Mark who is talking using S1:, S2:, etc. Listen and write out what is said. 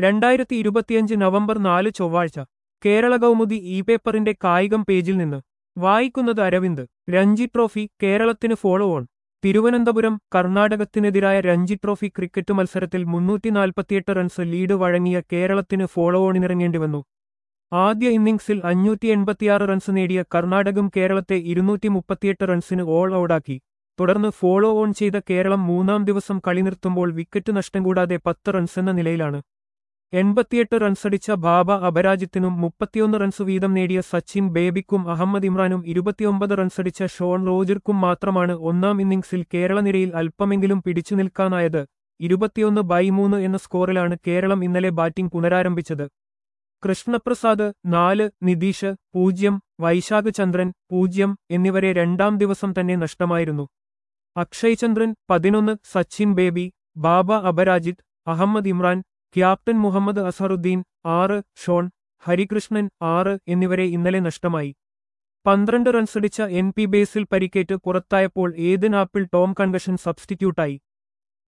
S1: രണ്ടായിരത്തി ഇരുപത്തിയഞ്ച് നവംബർ നാല് ചൊവ്വാഴ്ച കേരള കൗമുദി ഇ പേപ്പറിന്റെ കായികം പേജിൽ നിന്ന് വായിക്കുന്നത് അരവിന്ദ് രഞ്ജി ട്രോഫി കേരളത്തിന് ഫോളോ ഓൺ തിരുവനന്തപുരം കർണാടകത്തിനെതിരായ രഞ്ജി ട്രോഫി ക്രിക്കറ്റ് മത്സരത്തിൽ മുന്നൂറ്റി നാൽപ്പത്തിയെട്ട് റൺസ് ലീഡ് വഴങ്ങിയ കേരളത്തിന് ഫോളോ ഓണിനിറങ്ങേണ്ടി വന്നു ആദ്യ ഇന്നിംഗ്സിൽ അഞ്ഞൂറ്റി എൺപത്തിയാറ് റൺസ് നേടിയ കർണാടകം കേരളത്തെ ഇരുന്നൂറ്റി മുപ്പത്തിയെട്ട് റൺസിന് ഓൾ ഔട്ടാക്കി തുടർന്ന് ഫോളോ ഓൺ ചെയ്ത കേരളം മൂന്നാം ദിവസം കളി നിർത്തുമ്പോൾ വിക്കറ്റ് നഷ്ടം കൂടാതെ പത്ത് റൺസ് എന്ന നിലയിലാണ് എൺപത്തിയെട്ട് റൺസടിച്ച ബാബ അപരാജിത്തിനും മുപ്പത്തിയൊന്ന് റൺസ് വീതം നേടിയ സച്ചിൻ ബേബിക്കും അഹമ്മദ് ഇമ്രാനും ഇരുപത്തിയൊമ്പത് റൺസടിച്ച ഷോൺ റോജർക്കും മാത്രമാണ് ഒന്നാം ഇന്നിംഗ്സിൽ കേരള നിരയിൽ അല്പമെങ്കിലും പിടിച്ചു നിൽക്കാനായത് ഇരുപത്തിയൊന്ന് ബൈ മൂന്ന് എന്ന സ്കോറിലാണ് കേരളം ഇന്നലെ ബാറ്റിംഗ് പുനരാരംഭിച്ചത് കൃഷ്ണപ്രസാദ് നാല് നിതീഷ് പൂജ്യം വൈശാഖ് ചന്ദ്രൻ പൂജ്യം എന്നിവരെ രണ്ടാം ദിവസം തന്നെ നഷ്ടമായിരുന്നു അക്ഷയ് ചന്ദ്രൻ പതിനൊന്ന് സച്ചിൻ ബേബി ബാബ അപരാജിത് അഹമ്മദ് ഇമ്രാൻ ക്യാപ്റ്റൻ മുഹമ്മദ് അസറുദ്ദീൻ ആറ് ഷോൺ ഹരികൃഷ്ണൻ ആറ് എന്നിവരെ ഇന്നലെ നഷ്ടമായി പന്ത്രണ്ട് റൺസടിച്ച എൻ പി ബേസിൽ പരിക്കേറ്റ് പുറത്തായപ്പോൾ ഏതിൻ ആപ്പിൾ ടോം കൺകഷൻ സബ്സ്റ്റിറ്റ്യൂട്ടായി